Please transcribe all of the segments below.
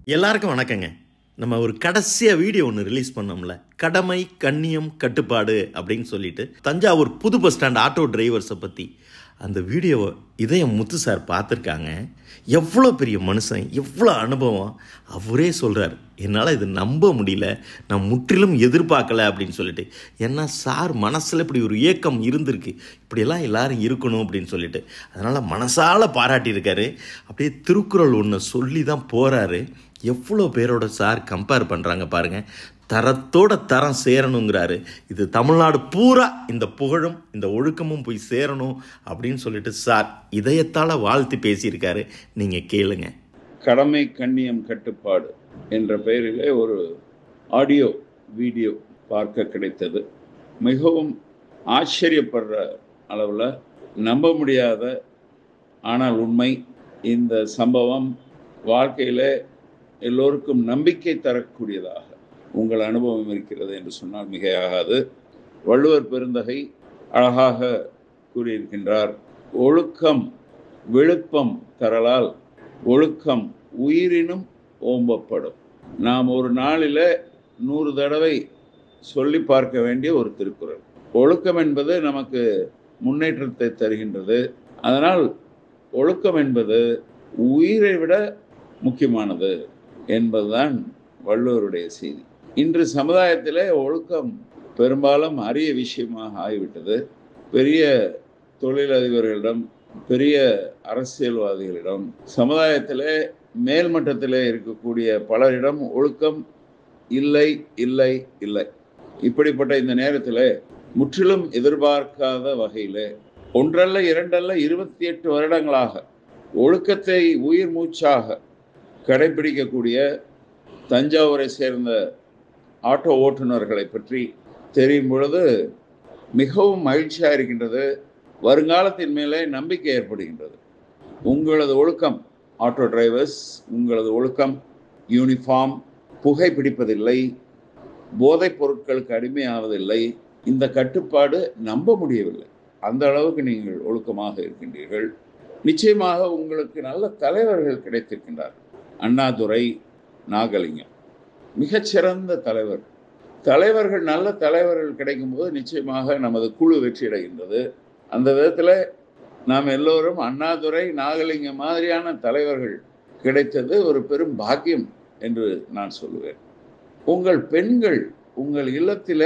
எல்லாருக்கும் வணக்கங்க நம்ம ஒரு கடைசியாக வீடியோ ஒன்று ரிலீஸ் பண்ணோம்ல கடமை கண்ணியம் கட்டுப்பாடு அப்படின்னு சொல்லிட்டு தஞ்சாவூர் புது பஸ் ஸ்டாண்ட் ஆட்டோ டிரைவர்ஸை பற்றி அந்த வீடியோவை இதயம் முத்து சார் பார்த்துருக்காங்க எவ்வளோ பெரிய மனுஷன் எவ்வளோ அனுபவம் அவரே சொல்கிறார் என்னால் இது நம்ப முடியல நான் முற்றிலும் எதிர்பார்க்கல அப்படின்னு சொல்லிட்டு ஏன்னா சார் மனசில் இப்படி ஒரு ஏக்கம் இருந்திருக்கு இப்படியெல்லாம் எல்லாரும் இருக்கணும் அப்படின்னு சொல்லிட்டு அதனால் மனசால பாராட்டியிருக்காரு அப்படியே திருக்குறள் ஒன்று சொல்லி தான் போகிறாரு எவ்வளோ பேரோட சார் கம்பேர் பண்ணுறாங்க பாருங்கள் தரத்தோட தரம் சேரணுங்கிறாரு இது தமிழ்நாடு பூரா இந்த புகழும் இந்த ஒழுக்கமும் போய் சேரணும் அப்படின்னு சொல்லிட்டு சார் இதயத்தால் வாழ்த்து பேசியிருக்காரு நீங்கள் கேளுங்க கடமை கண்ணியம் கட்டுப்பாடு என்ற பெயரிலே ஒரு ஆடியோ வீடியோ பார்க்க கிடைத்தது மிகவும் ஆச்சரியப்படுற அளவில் நம்ப முடியாத ஆனால் உண்மை இந்த சம்பவம் வாழ்க்கையில் எல்லோருக்கும் நம்பிக்கை தரக்கூடியதாக உங்கள் அனுபவம் இருக்கிறது என்று சொன்னால் மிகையாகாது வள்ளுவர் பெருந்தகை அழகாக கூறியிருக்கின்றார் ஒழுக்கம் விழுப்பம் தரலால் ஒழுக்கம் உயிரினும் ஓம்பப்படும் நாம் ஒரு நாளில் நூறு தடவை சொல்லி பார்க்க வேண்டிய ஒரு திருக்குறள் ஒழுக்கம் என்பது நமக்கு முன்னேற்றத்தை தருகின்றது அதனால் ஒழுக்கம் என்பது உயிரை விட முக்கியமானது என்பதுதான் வள்ளுவருடைய செய்தி இன்று சமுதாயத்தில் ஒழுக்கம் பெரும்பாலும் அரிய விஷயமாக ஆகிவிட்டது பெரிய தொழிலதிபர்களிடம் பெரிய அரசியல்வாதிகளிடம் சமுதாயத்தில் மேல்மட்டத்தில் இருக்கக்கூடிய பலரிடம் ஒழுக்கம் இல்லை இல்லை இல்லை இப்படிப்பட்ட இந்த நேரத்தில் முற்றிலும் எதிர்பார்க்காத வகையில் ஒன்றல்ல இரண்டல்ல இருபத்தி எட்டு வருடங்களாக ஒழுக்கத்தை உயிர் மூச்சாக கடைபிடிக்கக்கூடிய தஞ்சாவூரை சேர்ந்த ஆட்டோ ஓட்டுநர்களை பற்றி தெரியும் பொழுது மிகவும் மகிழ்ச்சியாக இருக்கின்றது வருங்காலத்தின் மேலே நம்பிக்கை ஏற்படுகின்றது உங்களது ஒழுக்கம் ஆட்டோ டிரைவர்ஸ் உங்களது ஒழுக்கம் யூனிஃபார்ம் புகைப்பிடிப்பதில்லை போதைப் பொருட்களுக்கு அடிமையாவதில்லை இந்த கட்டுப்பாடு நம்ப முடியவில்லை அந்த அளவுக்கு நீங்கள் ஒழுக்கமாக இருக்கின்றீர்கள் நிச்சயமாக உங்களுக்கு நல்ல தலைவர்கள் கிடைத்திருக்கின்றார்கள் அண்ணாதுரை நாகலிங்கம் மிகச்சிறந்த தலைவர் தலைவர்கள் நல்ல தலைவர்கள் கிடைக்கும்போது நிச்சயமாக நமது குழு வெற்றியடைகின்றது அந்த விதத்தில் நாம் எல்லோரும் அண்ணாதுரை நாகலிங்கம் மாதிரியான தலைவர்கள் கிடைத்தது ஒரு பெரும் பாக்கியம் என்று நான் சொல்லுவேன் உங்கள் பெண்கள் உங்கள் இல்லத்தில்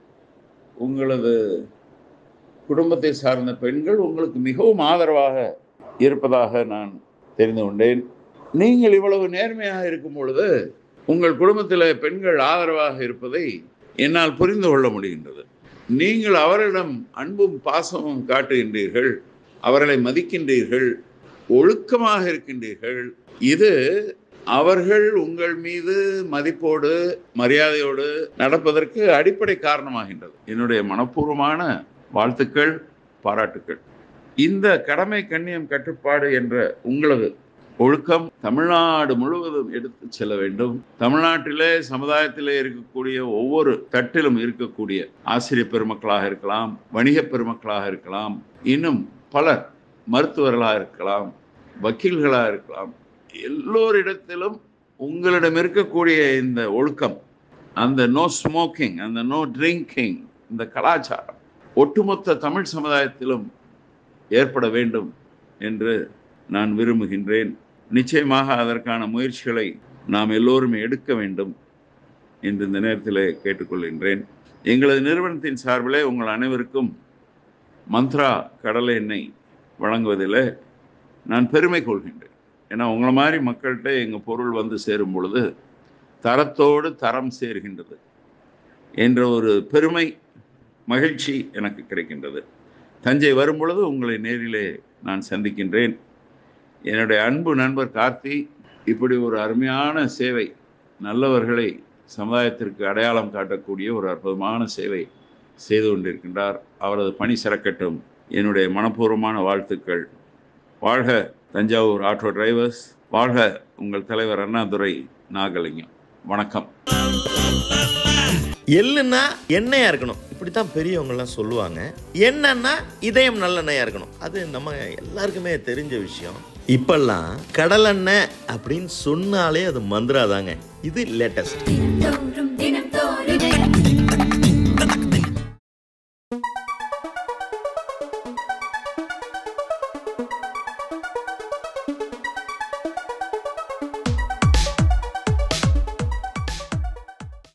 உங்களது குடும்பத்தை சார்ந்த பெண்கள் உங்களுக்கு மிகவும் ஆதரவாக இருப்பதாக நான் தெரிந்து கொண்டேன் நீங்கள் இவ்வளவு நேர்மையாக இருக்கும் பொழுது உங்கள் குடும்பத்தில் பெண்கள் ஆதரவாக இருப்பதை என்னால் புரிந்து கொள்ள முடிகின்றது நீங்கள் அவரிடம் அன்பும் பாசமும் காட்டுகின்றீர்கள் அவர்களை மதிக்கின்றீர்கள் ஒழுக்கமாக இருக்கின்றீர்கள் இது அவர்கள் உங்கள் மீது மதிப்போடு மரியாதையோடு நடப்பதற்கு அடிப்படை காரணமாகின்றது என்னுடைய மனப்பூர்வமான வாழ்த்துக்கள் பாராட்டுக்கள் இந்த கடமை கண்ணியம் கட்டுப்பாடு என்ற உங்களது ஒழுக்கம் தமிழ்நாடு முழுவதும் எடுத்து செல்ல வேண்டும் தமிழ்நாட்டிலே சமுதாயத்திலே இருக்கக்கூடிய ஒவ்வொரு தட்டிலும் இருக்கக்கூடிய ஆசிரியர் பெருமக்களாக இருக்கலாம் வணிக பெருமக்களாக இருக்கலாம் இன்னும் பலர் மருத்துவர்களாக இருக்கலாம் வக்கீல்களாக இருக்கலாம் எல்லோரிடத்திலும் உங்களிடம் இருக்கக்கூடிய இந்த ஒழுக்கம் அந்த நோ ஸ்மோக்கிங் அந்த நோ ட்ரிங்கிங் இந்த கலாச்சாரம் ஒட்டுமொத்த தமிழ் சமுதாயத்திலும் ஏற்பட வேண்டும் என்று நான் விரும்புகின்றேன் நிச்சயமாக அதற்கான முயற்சிகளை நாம் எல்லோரும் எடுக்க வேண்டும் என்று இந்த நேரத்தில் கேட்டுக்கொள்கின்றேன் எங்களது நிறுவனத்தின் சார்பிலே உங்கள் அனைவருக்கும் மந்த்ரா கடலை எண்ணெய் வழங்குவதில் நான் பெருமை கொள்கின்றேன் ஏன்னா உங்களை மாதிரி மக்கள்கிட்ட எங்கள் பொருள் வந்து சேரும் பொழுது தரத்தோடு தரம் சேர்கின்றது என்ற ஒரு பெருமை மகிழ்ச்சி எனக்கு கிடைக்கின்றது தஞ்சை வரும் பொழுது உங்களை நேரிலே நான் சந்திக்கின்றேன் என்னுடைய அன்பு நண்பர் கார்த்தி இப்படி ஒரு அருமையான சேவை நல்லவர்களை சமுதாயத்திற்கு அடையாளம் காட்டக்கூடிய ஒரு அற்புதமான சேவை செய்து கொண்டிருக்கின்றார் அவரது பணி சிறக்கட்டும் என்னுடைய மனப்பூர்வமான வாழ்த்துக்கள் வாழ்க தஞ்சாவூர் ஆட்டோ டிரைவர்ஸ் வாழ்க உங்கள் தலைவர் அண்ணாதுரை நாகலிங்கம் வணக்கம் எள்ளுன்னா எண்ணெயாக இருக்கணும் இப்படி தான் பெரியவங்கெல்லாம் சொல்லுவாங்க எண்ணெய்னா இதயம் நல்லெண்ணெயாக இருக்கணும் அது நம்ம எல்லாருக்குமே தெரிஞ்ச விஷயம் இப்பெல்லாம் கடலெண்ணெய் அப்படின்னு சொன்னாலே அது மந்திராதாங்க இது லேட்டஸ்ட் தினந்தோறும் தினம்